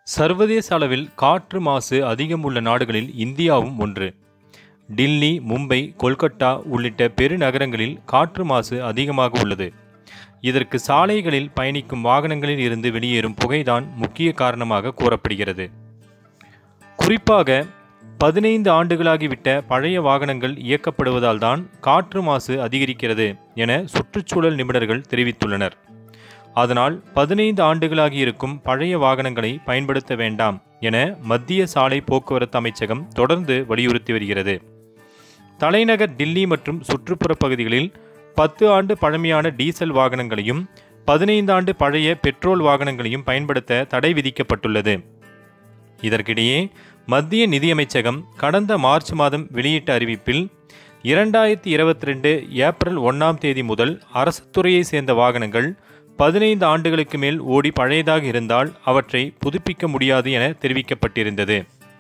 சர்வதேச அளவில் காற்று மாசு அதிகம் உள்ள நாடுகளில் இந்தியாவும் ஒன்று டில்லி மும்பை கொல்கத்தா உள்ளிட்ட பெருநகரங்களில் காற்று மாசு அதிகமாக உள்ளது இதற்கு சாலைகளில் பயணிக்கும் வாகனங்களில் இருந்து வெளியேறும் புகைதான் முக்கிய காரணமாக கூறப்படுகிறது குறிப்பாக பதினைந்து ஆண்டுகளாகிவிட்ட பழைய வாகனங்கள் இயக்கப்படுவதால் தான் காற்று மாசு அதிகரிக்கிறது என சுற்றுச்சூழல் நிபுணர்கள் தெரிவித்துள்ளனர் அதனால் பதினைந்து ஆண்டுகளாகி இருக்கும் பழைய வாகனங்களை பயன்படுத்த வேண்டாம் என மத்திய சாலை போக்குவரத்து அமைச்சகம் தொடர்ந்து வலியுறுத்தி வருகிறது தலைநகர் டில்லி மற்றும் சுற்றுப்புற பகுதிகளில் பத்து ஆண்டு பழமையான டீசல் வாகனங்களையும் பதினைந்து ஆண்டு பழைய பெட்ரோல் வாகனங்களையும் பயன்படுத்த தடை விதிக்கப்பட்டுள்ளது இதற்கிடையே மத்திய நிதியமைச்சகம் கடந்த மார்ச் மாதம் வெளியிட்ட அறிவிப்பில் இரண்டாயிரத்தி இருபத்தி ரெண்டு ஏப்ரல் ஒன்றாம் தேதி முதல் அரசு துறையை சேர்ந்த வாகனங்கள் பதினைந்து ஆண்டுகளுக்கு மேல் ஓடி பழையதாக இருந்தால் அவற்றை புதுப்பிக்க முடியாது என தெரிவிக்கப்பட்டிருந்தது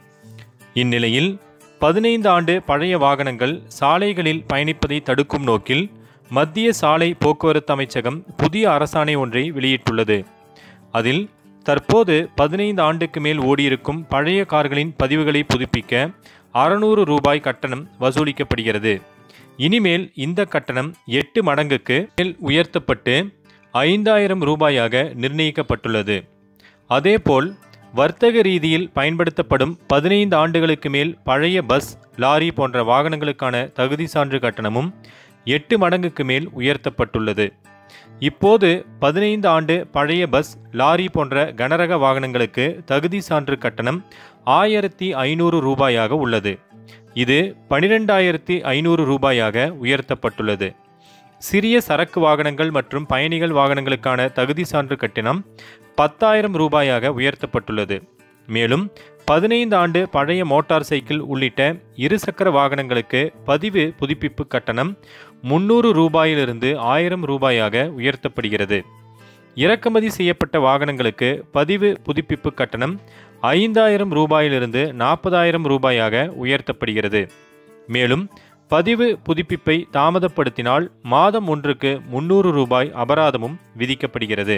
இந்நிலையில் பதினைந்து ஆண்டு பழைய வாகனங்கள் சாலைகளில் பயணிப்பதை தடுக்கும் நோக்கில் மத்திய சாலை போக்குவரத்து அமைச்சகம் புதிய அரசாணை ஒன்றை வெளியிட்டுள்ளது அதில் தற்போது பதினைந்து ஆண்டுக்கு மேல் ஓடியிருக்கும் பழைய கார்களின் பதிவுகளை புதுப்பிக்க அறுநூறு ரூபாய் கட்டணம் வசூலிக்கப்படுகிறது இனிமேல் இந்த கட்டணம் எட்டு மடங்குக்கு மேல் உயர்த்தப்பட்டு ஐந்தாயிரம் ரூபாயாக நிர்ணயிக்கப்பட்டுள்ளது அதேபோல் வர்த்தக ரீதியில் பயன்படுத்தப்படும் பதினைந்து ஆண்டுகளுக்கு மேல் பழைய பஸ் லாரி போன்ற வாகனங்களுக்கான தகுதி சான்று கட்டணமும் எட்டு மடங்குக்கு மேல் உயர்த்தப்பட்டுள்ளது இப்போது பதினைந்து ஆண்டு பழைய பஸ் லாரி போன்ற கனரக வாகனங்களுக்கு தகுதி சான்று கட்டணம் ஆயிரத்தி ஐநூறு ரூபாயாக உள்ளது இது பனிரெண்டாயிரத்தி ஐநூறு ரூபாயாக உயர்த்தப்பட்டுள்ளது சிறிய சரக்கு வாகனங்கள் மற்றும் பயணிகள் வாகனங்களுக்கான தகுதி சான்று கட்டணம் பத்தாயிரம் ரூபாயாக உயர்த்தப்பட்டுள்ளது மேலும் பதினைந்து ஆண்டு பழைய மோட்டார் சைக்கிள் உள்ளிட்ட இருசக்கர வாகனங்களுக்கு பதிவு புதுப்பிப்பு கட்டணம் முன்னூறு ரூபாயிலிருந்து ஆயிரம் ரூபாயாக உயர்த்தப்படுகிறது இறக்குமதி செய்யப்பட்ட வாகனங்களுக்கு பதிவு புதுப்பிப்பு கட்டணம் ஐந்தாயிரம் ரூபாயிலிருந்து நாற்பதாயிரம் ரூபாயாக உயர்த்தப்படுகிறது மேலும் பதிவு புதுப்பிப்பை தாமதப்படுத்தினால் மாதம் ஒன்றுக்கு முன்னூறு ரூபாய் அபராதமும் விதிக்கப்படுகிறது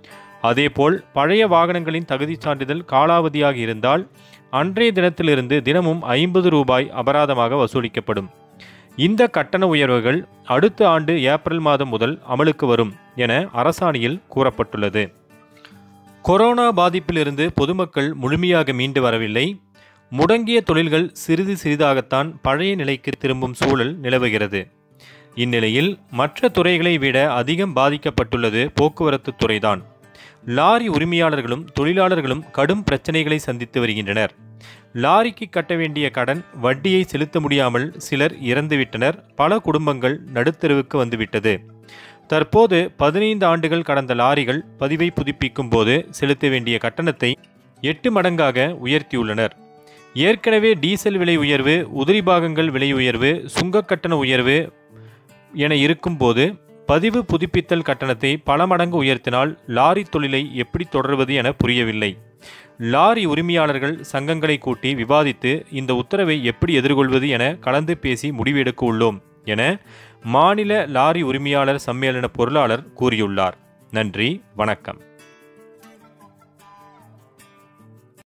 அதேபோல் பழைய வாகனங்களின் தகுதிச் சான்றிதழ் காலாவதியாக இருந்தால் அன்றைய தினத்திலிருந்து தினமும் ஐம்பது ரூபாய் அபராதமாக வசூலிக்கப்படும் இந்த கட்டண உயர்வுகள் அடுத்த ஆண்டு ஏப்ரல் மாதம் முதல் அமலுக்கு வரும் என அரசாணையில் கூறப்பட்டுள்ளது கொரோனா பாதிப்பிலிருந்து பொதுமக்கள் முழுமையாக மீண்டு வரவில்லை முடங்கிய தொழில்கள் சிறிது சிறிதாகத்தான் பழைய நிலைக்கு திரும்பும் சூழல் நிலவுகிறது இந்நிலையில் மற்ற துறைகளை விட அதிகம் பாதிக்கப்பட்டுள்ளது போக்குவரத்து துறைதான் லாரி உரிமையாளர்களும் தொழிலாளர்களும் கடும் பிரச்சனைகளை சந்தித்து வருகின்றனர் லாரிக்கு கட்ட வேண்டிய கடன் வட்டியை செலுத்த முடியாமல் சிலர் இறந்துவிட்டனர் பல குடும்பங்கள் நடுத்தெருவுக்கு வந்துவிட்டது தற்போது பதினைந்து ஆண்டுகள் கடந்த லாரிகள் பதிவை புதுப்பிக்கும் போது செலுத்த வேண்டிய கட்டணத்தை எட்டு மடங்காக உயர்த்தியுள்ளனர் ஏற்கனவே டீசல் விலை உயர்வு உதிரி பாகங்கள் விலை உயர்வு சுங்க கட்டண உயர்வு என இருக்கும்போது பதிவு புதுப்பித்தல் கட்டணத்தை பல மடங்கு உயர்த்தினால் லாரி தொழிலை எப்படி தொடர்வது என புரியவில்லை லாரி உரிமையாளர்கள் சங்கங்களை கூட்டி விவாதித்து இந்த உத்தரவை எப்படி எதிர்கொள்வது என கலந்து பேசி முடிவெடுக்க உள்ளோம் என மாநில லாரி உரிமையாளர் சம்மேளன பொருளாளர் கூறியுள்ளார் நன்றி வணக்கம்